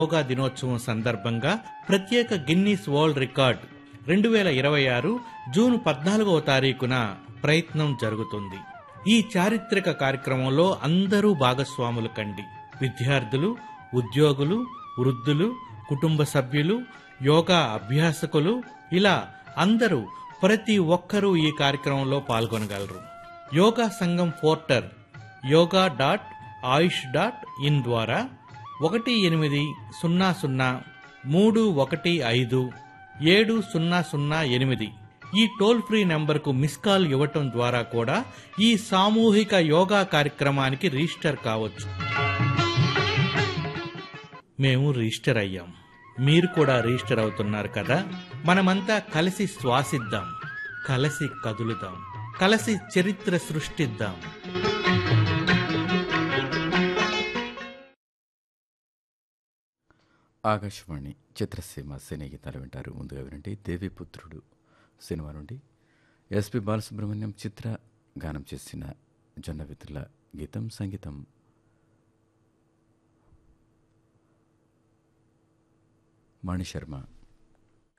యోగా దినోత్సవం సందర్భంగా ప్రత్యేక గిన్నీస్ వరల్డ్ రికార్డ్ రెండు వేల ఇరవై ఆరు జూన్ పద్నాలుగవ తారీఖున ప్రయత్నం జరుగుతుంది ఈ చారిత్రక కార్యక్రమంలో అందరూ భాగస్వాములు కండి విద్యార్థులు ఉద్యోగులు వృద్ధులు కుటుంబ సభ్యులు యోగా అభ్యాసకులు ఇలా అందరూ ప్రతి ఒక్కరూ ఈ కార్యక్రమంలో పాల్గొనగలరు yoga Sangam portal yoga dot Ayush dot in ద్వారా ఒకటి ఎనిమిది సున్నా సున్నా మూడు ఒకటి ఐదు ఏడు సున్నా సున్నా ఎనిమిది ఈ టోల్ ఫ్రీ నంబర్కు మిస్ కాల్ ఇవ్వటం ద్వారా కూడా ఈ సామూహిక యోగా కార్యక్రమానికి రిజిస్టర్ కావచ్చు మేము రిజిస్టర్ అయ్యాం మీరు కూడా రిజిస్టర్ అవుతున్నారు కదా మనమంతా కలిసి శ్వాసిద్దాం కలిసి కదులుదాం కలిసి చరిత్ర సృష్టిద్దాం ఆకాశవాణి చిత్రసీమ సినీ గీతాలు వింటారు ముందుగా వినండి దేవిపుత్రుడు సినిమా నుండి ఎస్పి బాలసుబ్రహ్మణ్యం చిత్ర గానం చేసిన జొన్నవిత్రుల గీతం సంగీతం మణిశర్మ